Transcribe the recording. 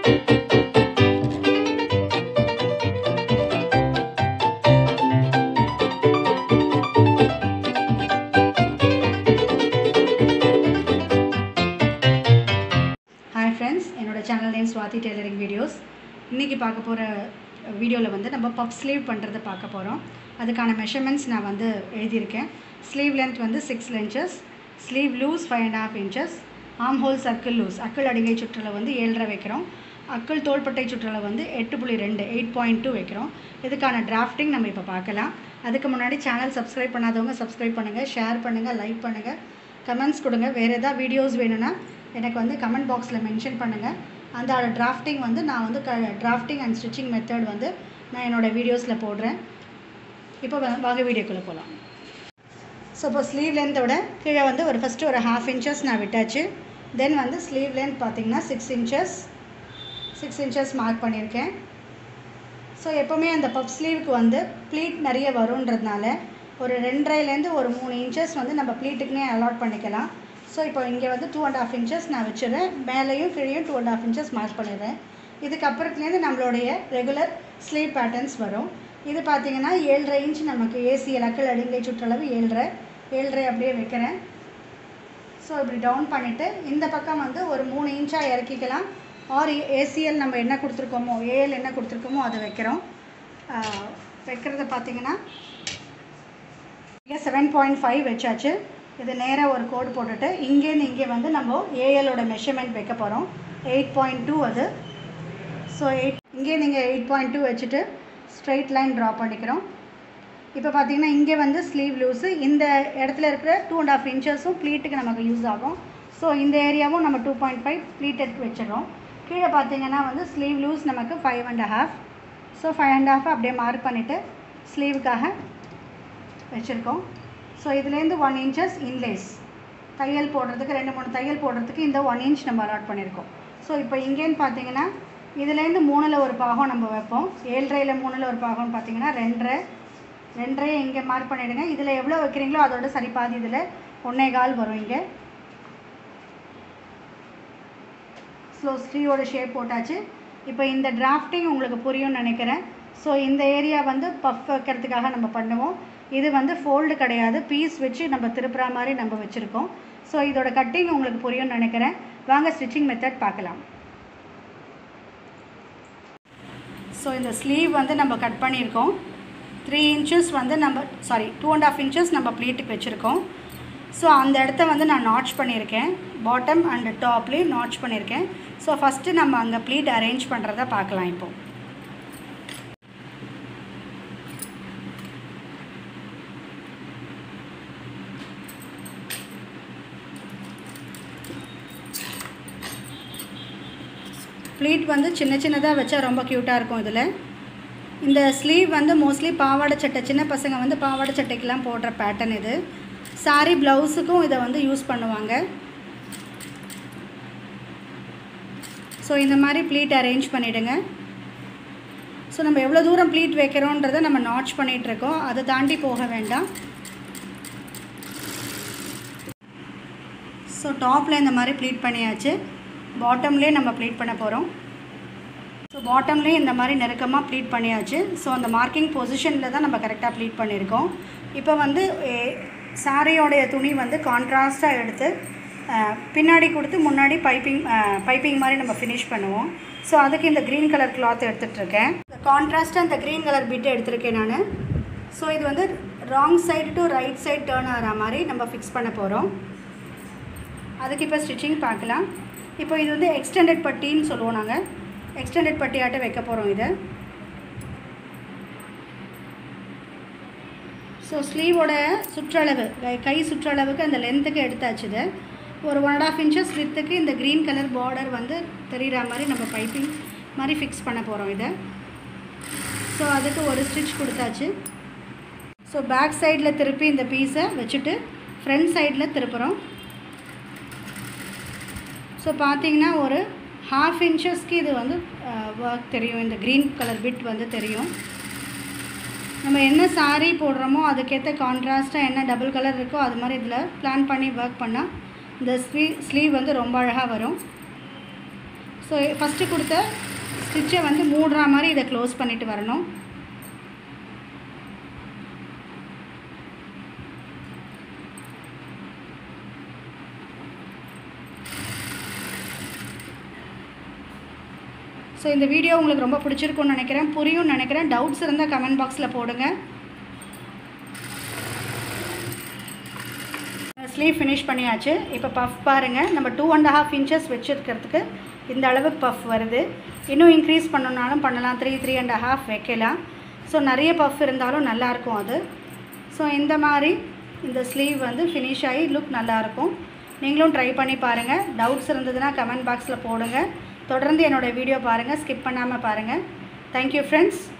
hi friends என்னோட channel name Swathi tailoring videos இன்றைக்கி பார்க்க போகிற வீடியோவில் வந்து நம்ம பஃப் ஸ்லீவ் பண்ணுறதை பார்க்க போகிறோம் அதுக்கான மெஷர்மெண்ட்ஸ் நான் வந்து எழுதியிருக்கேன் ஸ்லீவ் லென்த் வந்து six inches sleeve loose five and half inches arm hole circle loose அக்கள் அடிகை சுற்றலை வந்து ஏழரை வைக்கிறோம் அக்கள் தோள்பட்டை சுற்றலை வந்து எட்டு புள்ளி ரெண்டு எயிட் பாயிண்ட் டூ வைக்கிறோம் இதுக்கான டிராஃப்டிங் நம்ம இப்போ பார்க்கலாம் அதுக்கு முன்னாடி சேனல் சப்ஸ்கிரைப் பண்ணாதவங்க சப்ஸ்கிரைப் பண்ணுங்கள் ஷேர் பண்ணுங்கள் லைக் பண்ணுங்கள் கமெண்ட்ஸ் கொடுங்க வேறு எதாவது வீடியோஸ் வேணும்னா எனக்கு வந்து கமெண்ட் பாக்ஸில் மென்ஷன் பண்ணுங்கள் அந்த டிராஃப்டிங் வந்து நான் வந்து க டிராஃப்டிங் அண்ட் ஸ்டிச்சிங் மெத்தட் வந்து நான் என்னோடய வீடியோஸில் போடுறேன் இப்போ வா- வாங்க வீடியோக்குள்ளே போகலாம் ஸோ இப்போ ஸ்லீவ் லென்த்தோட கீழே வந்து ஒரு ஃபஸ்ட்டு ஒரு ஹாஃப் இன்ச்சஸ் நான் விட்டாச்சு தென் வந்து ஸ்லீவ் லென்த் பார்த்தீங்கன்னா six inches six inches mark பண்ணியிருக்கேன் ஸோ எப்போவுமே அந்த பஃப் ஸ்லீவுக்கு வந்து ப்ளீட் நிறைய வருன்றதுனால ஒரு ரெண்டரைலேருந்து ஒரு மூணு இன்ச்சஸ் வந்து நம்ம ப்ளீட்டுக்குனே அலாட் பண்ணிக்கலாம் ஸோ இப்போ இங்கே வந்து டூ அண்ட் ஆஃப் இன்ச்சஸ் நான் வச்சுருவேன் மேலேயும் கீழேயும் two and half inches mark பண்ணிடுறேன் இதுக்கப்புறத்துலேருந்து நம்மளுடைய ரெகுலர் ஸ்லீவ் பேட்டர்ன்ஸ் வரும் இது பார்த்தீங்கன்னா ஏழரை இன்ச் நமக்கு ஏசிஎல் அக்கல் அடிங்கை சுற்றளவு ஏழரை ஏழரை அப்படியே வைக்கிறேன் ஸோ இப்படி டவுன் பண்ணிவிட்டு இந்த பக்கம் வந்து ஒரு மூணு இன்ச்சாக இறக்கிக்கலாம் ஆர் ஏசிஎல் நம்ம என்ன கொடுத்துருக்கோமோ ஏஎல் என்ன கொடுத்துருக்கோமோ அதை வைக்கிறோம் ஆஹ் வைக்கிறத பார்த்தீங்கன்னா இங்கே செவன் பாயிண்ட் ஃபைவ் வச்சாச்சு இது நேராக ஒரு கோடு போட்டுட்டு இங்கேருந்து இங்கே வந்து நம்ம ஏஎலோட மெஷர்மெண்ட் வைக்க போகிறோம் எயிட் பாயிண்ட் டூ அது ஸோ எயிட் இங்கே நீங்கள் எயிட் பாயிண்ட் டூ வச்சுட்டு ஸ்ட்ரைட் லைன் ட்ரா பண்ணிக்கிறோம் இப்போ பார்த்தீங்கன்னா இங்கே வந்து ஸ்லீவ் லூஸு இந்த இடத்துல இருக்கிற டூ அண்ட் ஆஃப் இன்ச்சஸும் ப்ளீட்டுக்கு நமக்கு யூஸ் ஆகும் ஸோ இந்த ஏரியாவும் நம்ம டூ பாயிண்ட் ஃபைவ் ப்ளீட்டட்க்கு வச்சிடறோம் கீழே பார்த்தீங்கன்னா வந்து ஸ்லீவ் லூஸ் நமக்கு five and half so five and half அப்படியே மார்க் பண்ணிவிட்டு ஸ்லீவுக்காக வச்சுருக்கோம் ஸோ இதுலேருந்து ஒன் இன்ச்சஸ் இன்லேஸ் தையல் போடுறதுக்கு ரெண்டு மூணு தையல் போடுறதுக்கு இந்த ஒன் இன்ச் நம்ம அலாட் பண்ணியிருக்கோம் ஸோ இப்போ இங்கேன்னு பார்த்தீங்கன்னா இதுலேருந்து மூணில் ஒரு பாகம் நம்ம வைப்போம் ஏழரையில் மூணில் ஒரு பாகம்னு பார்த்தீங்கன்னா ரெண்டரை ரெண்டரை இங்கே மார்க் பண்ணிவிடுங்க இதில் எவ்வளோ வைக்கிறீங்களோ அதோட சரி பாதி இதில் ஒன்றே கால் வரும் இங்கே ஸோ ஸ்லீவோட ஷேப் போட்டாச்சு இப்போ இந்த டிராஃப்டிங் உங்களுக்கு புரியும்னு நினைக்கிறேன் ஸோ இந்த ஏரியா வந்து பஃப் வைக்கிறதுக்காக நம்ம பண்ணுவோம் இது வந்து ஃபோல்டு கிடையாது பீஸ் வச்சு நம்ம திருப்புற மாதிரி நம்ம வச்சுருக்கோம் ஸோ இதோட கட்டிங் உங்களுக்கு புரியும்னு நினைக்கிறேன் வாங்க ஸ்டிச்சிங் மெத்தட் பார்க்கலாம் ஸோ இந்த ஸ்லீவ் வந்து நம்ம கட் பண்ணியிருக்கோம் த்ரீ இன்ச்சஸ் வந்து நம்ம sorry two and half inches நம்ம ப்ளீட்டுக்கு வச்சுருக்கோம் ஸோ அந்த இடத்த வந்து நான் நாட்ச் பண்ணியிருக்கேன் பாட்டம் அண்ட் டாப்லேயும் நாட்ச் பண்ணியிருக்கேன் ஸோ ஃபஸ்ட்டு நம்ம அங்கே ப்ளீட் அரேஞ்ச் பண்ணுறத பார்க்கலாம் இப்போ ப்ளீட் வந்து சின்ன சின்னதாக வச்சா ரொம்ப க்யூட்டாக இருக்கும் இதில் இந்த ஸ்லீவ் வந்து மோஸ்ட்லி பாவாடை சட்டை சின்ன பசங்க வந்து பாவாடை சட்டைக்கெலாம் போடுற பேட்டர்ன் இது saree ப்ளவுஸுக்கும் இதை வந்து யூஸ் பண்ணுவாங்க ஸோ இந்த மாதிரி ப்ளீட் அரேஞ்ச் பண்ணிவிடுங்க ஸோ நம்ம எவ்வளோ தூரம் ப்ளீட் வைக்கிறோன்றதை நம்ம நாட்ச் பண்ணிகிட்ருக்கோம் அதை தாண்டி போக வேண்டாம் ஸோ டாப்பில் இந்த மாதிரி ப்ளீட் பண்ணியாச்சு பாட்டம்லேயே நம்ம ப்ளீட் பண்ண போகிறோம் ஸோ பாட்டம்லேயே இந்த மாதிரி நெருக்கமாக ப்ளீட் பண்ணியாச்சு ஸோ அந்த மார்க்கிங் பொசிஷனில் தான் நம்ம கரெக்டாக ப்ளீட் பண்ணியிருக்கோம் இப்போ வந்து சாரியோடைய துணி வந்து கான்ட்ராஸ்ட்டாக எடுத்து அஹ், பின்னாடி கொடுத்து முன்னாடி பைப்பிங் பைப்பிங் மாதிரி நம்ம ஃபினிஷ் பண்ணுவோம் ஸோ அதுக்கு இந்த க்ரீன் கலர் கிளாத் எடுத்துகிட்ருக்கேன் கான்ட்ராஸ்ட்டாக இந்த க்ரீன் கலர் பிட்டு எடுத்திருக்கேன் நான் ஸோ இது வந்து wrong side to right side turn ஆகிற மாதிரி நம்ம ஃபிக்ஸ் பண்ண போகிறோம் அதுக்கு இப்போ ஸ்டிச்சிங் பார்க்கலாம் இப்போ இது வந்து எக்ஸ்டெண்டட் பட்டின்னு சொல்லுவோம் நாங்கள் எக்ஸ்டெண்டட் பட்டியாட்ட வைக்க போகிறோம் இதை ஸோ ஸ்லீவோட சுற்றளவு கை- கை சுற்றளவுக்கு அந்த லென்த்துக்கு எடுத்தாச்சு இது ஒரு ஒன் அண்ட் ஆஃப் இன்ச்சஸ் வித்துக்கு இந்த க்ரீன் கலர் பார்டர் வந்து தெரிகிற மாதிரி நம்ம பைப்பிங் மாதிரி ஃபிக்ஸ் பண்ண போகிறோம் இதை ஸோ அதுக்கு ஒரு ஸ்டிச் கொடுத்தாச்சு ஸோ பேக் சைடில் திருப்பி இந்த பீஸை வச்சுட்டு ஃப்ரண்ட் சைடில் திருப்புறோம் ஸோ பார்த்தீங்கன்னா ஒரு ஹாஃப் இன்ச்சஸ்க்கு இது வந்து ஒர்க் தெரியும் இந்த க்ரீன் கலர் பிட் வந்து தெரியும் நம்ம என்ன saree போடுறோமோ அதுக்கேற்ற கான்ட்ராஸ்ட்டாக என்ன டபுள் கலர் இருக்கோ அது மாதிரி இதில் பிளான் பண்ணி ஒர்க் பண்ணால் இந்த ஸ்லீ ஸ்லீவ் வந்து ரொம்ப அழகாக வரும் ஸோ ஃபஸ்ட்டு கொடுத்த ஸ்டிச்சை வந்து மூடுற மாதிரி இதை க்ளோஸ் பண்ணிட்டு வரணும் ஸோ இந்த வீடியோ உங்களுக்கு ரொம்ப பிடிச்சிருக்கும்னு நினைக்கிறேன் புரியும்னு நினைக்கிறேன் டவுட்ஸ் இருந்தால் கமெண்ட் பாக்ஸில் போடுங்க ஸ்லீவ் ஃபினிஷ் பண்ணியாச்சு இப்போ பஃப் பாருங்கள் நம்ம டூ அண்ட் ஹாஃப் இன்ச்சஸ் வச்சுருக்கிறதுக்கு இந்த அளவுக்கு பஃப் வருது இன்னும் இன்க்ரீஸ் பண்ணணுன்னாலும் பண்ணலாம் த்ரீ த்ரீ அண்ட் ஹாஃப் வைக்கலாம் ஸோ நிறைய பஃப் இருந்தாலும் நல்லாயிருக்கும் அது ஸோ இந்த மாதிரி இந்த ஸ்லீவ் வந்து ஃபினிஷ் ஆகி லுக் நல்லாயிருக்கும் நீங்களும் ட்ரை பண்ணி பாருங்கள் டவுட்ஸ் இருந்ததுன்னா கமெண்ட் பாக்ஸில் போடுங்க தொடர்ந்து என்னோடய வீடியோ பாருங்கள் ஸ்கிப் பண்ணாமல் பாருங்கள் தேங்க்யூ ஃப்ரெண்ட்ஸ்